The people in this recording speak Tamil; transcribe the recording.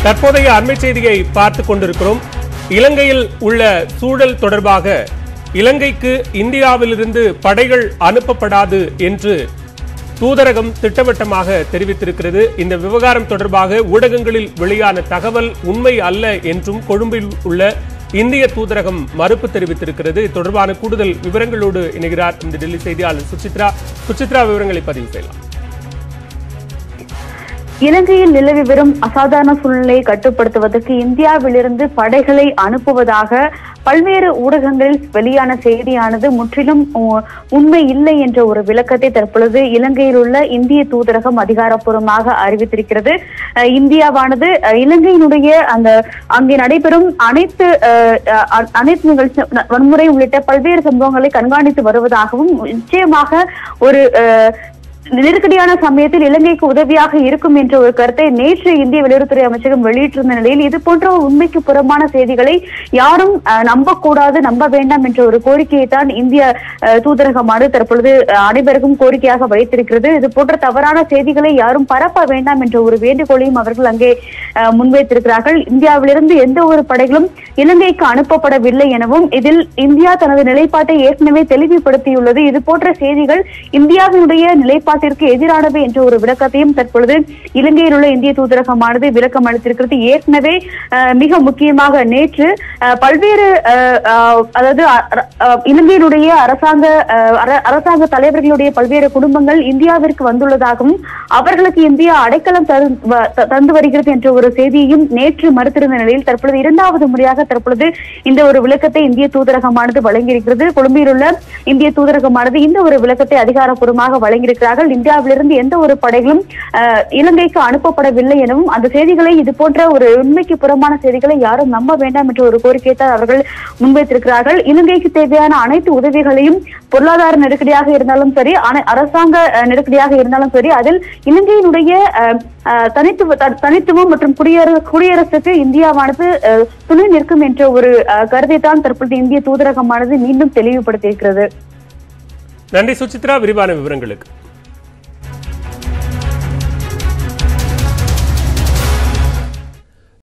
தற்போதைய அண்மை செய்தியை பார்த்துக் கொண்டிருக்கிறோம் இலங்கையில் உள்ள சூழல் தொடர்பாக இலங்கைக்கு இந்தியாவிலிருந்து படைகள் அனுப்பப்படாது என்று தூதரகம் திட்டவட்டமாக தெரிவித்திருக்கிறது இந்த விவகாரம் தொடர்பாக ஊடகங்களில் வெளியான தகவல் உண்மை அல்ல என்றும் கொழும்பில் உள்ள இந்திய தூதரகம் மறுப்பு தெரிவித்திருக்கிறது இது தொடர்பான கூடுதல் விவரங்களோடு இணைகிறார் இந்த டெல்லி செய்தியாளர் சுசித்ரா சுசித்ரா விவரங்களை பதிவு செய்யலாம் இலங்கையில் நிலவி வரும் அசாதாரண சூழ்நிலையை கட்டுப்படுத்துவதற்கு இந்தியாவிலிருந்து படைகளை அனுப்புவதாக பல்வேறு ஊடகங்களில் வெளியான செய்தியானது முற்றிலும் உ- உண்மை இல்லை என்ற ஒரு விளக்கத்தை தற்பொழுது இலங்கையில் உள்ள இந்திய தூதரகம் அதிகாரப்பூர்வமாக அறிவித்திருக்கிறது அஹ் இந்தியாவானது அஹ் இலங்கையினுடைய அந்த அங்கே நடைபெறும் அனைத்து அஹ், அஹ், அனைத்து நிகழ்ச்சி வன்முறை உள்ளிட்ட பல்வேறு சம்பவங்களை கண்காணித்து வருவதாகவும் நிச்சயமாக ஒரு அஹ், நெருக்கடியான சமயத்தில் இலங்கைக்கு உதவியாக இருக்கும் என்ற ஒரு கருத்தை நேற்று இந்திய வெளியுறவுத்துறை அமைச்சகம் வெளியிட்டிருந்த நிலையில் இது போன்ற ஒரு உண்மைக்கு புறமான செய்திகளை யாரும் அஹ், நம்பக்கூடாது நம்ப வேண்டாம் என்ற ஒரு கோரிக்கையை தான் இந்திய அஹ், தூதரகமானது தற்பொழுது அஹ், அனைவருக்கும் கோரிக்கையாக வைத்திருக்கிறது இது போன்ற தவறான செய்திகளை யாரும் பரப்ப வேண்டாம் என்ற ஒரு வேண்டுகோளையும் அவர்கள் அங்கே அஹ், முன்வைத்திருக்கிறார்கள் இந்தியாவிலிருந்து எந்த ஒரு படைகளும் இலங்கைக்கு அனுப்பப்படவில்லை எனவும் இதில் இந்தியா தனது நிலைப்பாட்டை ஏற்கனவே தெளிவுபடுத்தியுள்ளது இது போன்ற செய்திகள் இந்தியாவினுடைய நிலைப்பாட்டிற்கு எதிரானவை என்ற ஒரு விளக்கத்தையும் தற்பொழுது இலங்கையில் உள்ள இந்திய தூதரகமானது விளக்கம் அளித்திருக்கிறது ஏற்கனவே அஹ், மிக முக்கியமாக நேற்று அஹ், பல்வேறு அஹ், அஹ், அதாவது அ- அஹ், இலங்கையினுடைய அரசாங்க அஹ், அர- அரசாங்க தலைவர்களுடைய பல்வேறு குடும்பங்கள் இந்தியாவிற்கு வந்துள்ளதாகவும் அவர்களுக்கு இந்தியா அடைக்கலம் தரு- வ- த- தந்து வருகிறது என்ற ஒரு செய்தியையும் நேற்று மறுத்திருந்த நிலையில் தற்பொழுது இரண்டாவது முறையாக தற்பொழுது இந்த ஒரு விளக்கத்தை இந்திய தூதரகமானது வழங்கியிருக்கிறது கொழும்பில் உள்ள இந்திய தூதரகமானது இந்த ஒரு விளக்கத்தை அதிகாரப்பூர்வமாக வழங்கியிருக்கிறார்கள் இந்தியாவிலிருந்து எந்த ஒரு படைகளும் அஹ், இலங்கைக்கு அனுப்பப்படவில்லை எனவும் அந்த செய்திகளை இது போன்ற ஒரு உண்மைக்கு புறமான செய்திகளை யாரும் நம்ப வேண்டாம் என்ற ஒரு கோரிக்கையை தான் அவர்கள் முன்வைத்திருக்கிறார்கள் இலங்கைக்கு தேவையான அனைத்து உதவிகளையும் பொருளாதார நெருக்கடியாக இருந்தாலும் சரி அனை- அரசாங்க அஹ், நெருக்கடியாக இருந்தாலும் சரி அதில் இலங்கையினுடைய அஹ், அஹ், தனித்துவ த- தனித்துவம் மற்றும் குடியர குடியரசுக்கு இந்தியாவானது அஹ், துணை நிற்கும் என்ற ஒரு அஹ், கருத்தை தான் தற்பொழுது இந்திய தூதரகமானது மீண்டும் தெளிவுபடுத்தியிருக்கிறது நன்றி சுசித்ரா விரிவான விவரங்களுக்கு